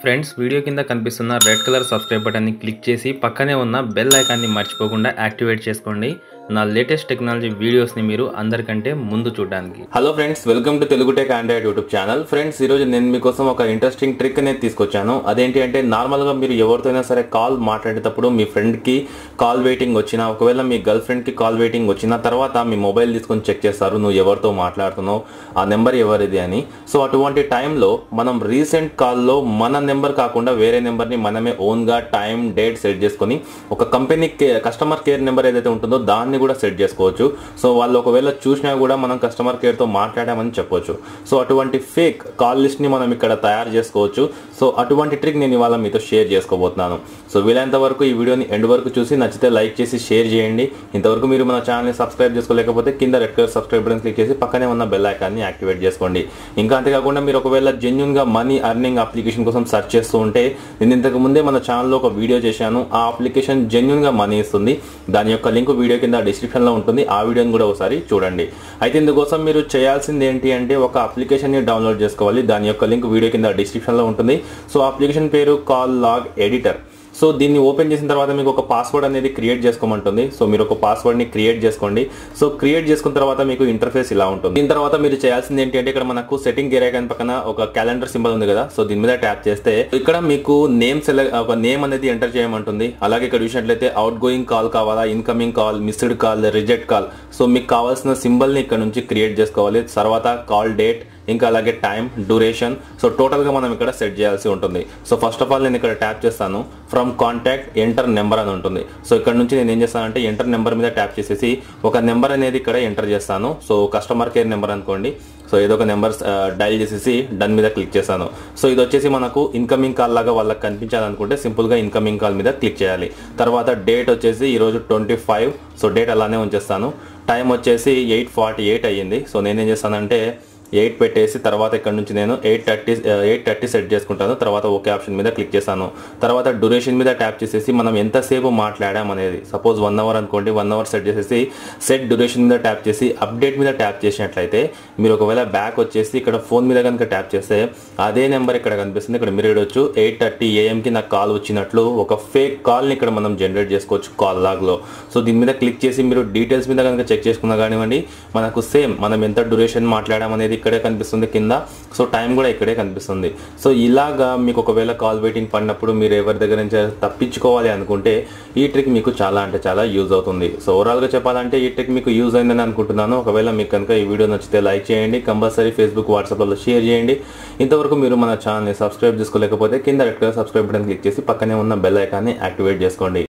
friends video కింద కనిపిస్తున్న red colour subscribe బటన్ని క్లిక్ చేసి పక్కనే ఉన్న బెల్ ఐకాన్ని మర్చిపోకుండా యాక్టివేట్ చేసుకోండి నా లేటెస్ట్ టెక్నాలజీ వీడియోస్ని మీరు అందరికంటే ముందు చూడడానికి hello friends welcome to Telugu tech Android YouTube channel friends ఈరోజు నేను మీకోసం ఒక ఇంట్రెస్టింగ్ ట్రిక్ అనేది తీసుకొచ్చాను అదేంటి అంటే నార్మల్గా మీరు ఎవరితో అయినా సరే కాల్ మాట్లాడేటప్పుడు మీ ఫ్రెండ్కి కాల్ వెయిటింగ్ వచ్చినా ఒకవేళ మీ గర్ల్ ఫ్రెండ్కి కాల్ వెయిటింగ్ వచ్చిన తర్వాత మీ మొబైల్ తీసుకొని చెక్ చేస్తారు నువ్వు ఎవరితో మాట్లాడుతున్నావు ఆ నెంబర్ ఎవరిది అని సో అటువంటి టైంలో మనం రీసెంట్ కాల్లో మన నెంబర్ కాకుండా వేరే నెంబర్ని మనమే ఓన్గా టైం డేట్ సెట్ చేసుకొని ఒక కంపెనీ కస్టమర్ కేర్ నెంబర్ ఏదైతే ఉంటుందో దాన్ని కూడా సెట్ చేసుకోవచ్చు సో వాళ్ళు ఒకవేళ చూసినా కూడా మనం కస్టమర్ కేర్తో మాట్లాడామని చెప్పొచ్చు సో అటువంటి ఫేక్ కాల్ లిస్ట్ని మనం ఇక్కడ తయారు చేసుకోవచ్చు సో అటువంటి ట్రిక్ నేను ఇవాళ మీతో షేర్ చేసుకోబోతున్నాను సో వీలైనంత వరకు ఈ వీడియోని ఎండ్ వరకు చూసి నచ్చితే లైక్ చేసి షేర్ చేయండి ఇంతవరకు మీరు మన ఛానల్ని సబ్స్క్రైబ్ చేసుకోలేకపోతే కింద red colour subscribe button click చేసి పక్కనే ఉన్న బెల్ ఐకాన్ని యాక్టివేట్ చేసుకోండి ఇంకా అంతేకాకుండా మీరు ఒకవేళ జెన్యున్గా మనీ అర్నింగ్ అప్లికేషన్ కోసం సెర్చ్ చేస్తూ ఉంటే నేను ఇంతకు ముందే మన ఛానల్లో ఒక వీడియో చేశాను ఆ అప్లికేషన్ జెన్యున్గా మనీ ఇస్తుంది దాని యొక్క లింక్ వీడియో కింద డిస్క్రిప్షన్లో ఉంటుంది ఆ వీడియోని కూడా ఒకసారి చూడండి అయితే ఇందుకోసం మీరు చేయాల్సింది ఏంటి అంటే ఒక అప్లికేషన్ని డౌన్లోడ్ చేసుకోవాలి దాని యొక్క లింక్ వీడియో కింద డిస్క్రిప్షన్లో ఉంటుంది సో అప్లికేషన్ పేరు కాల్ లాగ్ ఎడిటర్ సో దీన్ని ఓపెన్ చేసిన తర్వాత మీకు ఒక పాస్వర్డ్ అనేది క్రియేట్ చేసుకోమంటుంది సో మీరు ఒక పాస్వర్డ్ని క్రియేట్ చేసుకోండి సో క్రియేట్ చేసుకున్న తర్వాత మీకు ఇంటర్ఫేస్ ఇలా ఉంటుంది దీని తర్వాత మీరు చేయాల్సింది ఏంటి అంటే ఇక్కడ మనకు సెట్టింగ్ గేరాకన్ పక్కన ఒక క్యాలెండర్ సింబల్ ఉంది కదా సో దీని మీద ట్యాప్ చేస్తే ఇక్కడ మీకు నేమ్ సెలెక్ట్ ఒక నేమ్ అనేది ఎంటర్ చేయమంటుంది అలాగే ఇక్కడ చూసినట్లయితే అవుట్ గోయింగ్ కాల్ కావాలా incoming call missed call reject call so మీకు కావాల్సిన సింబల్ని ఇక్కడ నుంచి క్రియేట్ చేసుకోవాలి తర్వాత కాల్ డేట్ ఇంకా అలాగే టైం డ్యూరేషన్ సో టోటల్గా మనం ఇక్కడ సెట్ చేయాల్సి ఉంటుంది సో ఫస్ట్ ఆఫ్ ఆల్ నేను ఇక్కడ ట్యాప్ చేస్తాను ఫ్రమ్ కాంటాక్ట్ ఎంటర్ నెంబర్ అని ఉంటుంది సో ఇక్కడ నుంచి నేను ఏం చేస్తానంటే ఎంటర్ నెంబర్ మీద ట్యాప్ చేసేసి ఒక నెంబర్ అనేది ఇక్కడ ఎంటర్ చేస్తాను సో కస్టమర్ కేర్ నెంబర్ అనుకోండి సో ఏదో ఒక నెంబర్ డైల్ చేసేసి డన్ మీద క్లిక్ చేశాను సో ఇది వచ్చేసి మనకు ఇన్కమింగ్ కాల్ లాగా వాళ్ళకి కనిపించాలనుకుంటే సింపుల్గా ఇన్కమింగ్ కాల్ మీద క్లిక్ చేయాలి తర్వాత డేట్ వచ్చేసి ఈరోజు ట్వంటీ ఫైవ్ సో డేట్ అలానే ఉంచేస్తాను టైం వచ్చేసి ఎయిట్ ఫార్టీ ఎయిట్ అయ్యింది సో నేనేం చేస్తానంటే ఎయిట్ పెట్టేసి తర్వాత ఇక్కడ నుంచి నేను eight thirty eight thirty set చేసుకుంటాను తర్వాత ఓకే ఆప్షన్ మీద క్లిక్ చేశాను తర్వాత డ్యూరేషన్ మీద ట్యాప్ చేసేసి మనం ఎంతసేపు మాట్లాడాం అనేది సపోజ్ వన్ అవర్ అనుకోండి వన్ అవర్ సెట్ చేసేసి సెట్ డ్యూరేషన్ మీద ట్యాప్ చేసి అప్డేట్ మీద ట్యాప్ చేసినట్లయితే మీరు ఒకవేళ బ్యాక్ వచ్చేసి ఇక్కడ ఫోన్ మీద కనుక ట్యాప్ చేస్తే అదే నెంబర్ ఇక్కడ కనిపిస్తుంది ఇక్కడ మీరు చూడొచ్చు ఎయిట్ థర్టీ ఏఎంకి నాకు కాల్ వచ్చినట్లు ఒక ఫేక్ కాల్ని ఇక్కడ మనం జనరేట్ చేసుకోవచ్చు కాల్ లాగ్లో సో దీని మీద క్లిక్ చేసి మీరు డీటెయిల్స్ మీద కనుక చెక్ చేసుకున్నా కానివ్వండి మనకు సేమ్ మనం ఎంత డ్యూరేషన్ మాట్లాడాం అనేది ఇక్కడే కనిపిస్తుంది కింద సో టైం కూడా ఇక్కడే కనిపిస్తుంది సో ఇలాగా మీకు ఒకవేళ కాల్ వెయిటింగ్ పడినప్పుడు మీరు ఎవరి దగ్గర నుంచి తప్పించుకోవాలి అనుకుంటే ఈ ట్రిక్ మీకు చాలా అంటే చాలా యూజ్ అవుతుంది సో ఓవరాల్గా చెప్పాలంటే ఈ ట్రిక్ మీకు యూజ్ అయిందని అనుకుంటున్నాను ఒకవేళ మీకు కనుక ఈ వీడియో నచ్చితే లైక్ చేయండి కంపల్సరీ ఫేస్బుక్ వాట్సాప్లో షేర్ చేయండి ఇంతవరకు మీరు మన ఛానల్ని సబ్స్క్రైబ్ చేసుకోలేకపోతే కింద red colour subscribe button click చేసి పక్కనే ఉన్న బెల్ ఐకాన్ని యాక్టివేట్ చేసుకోండి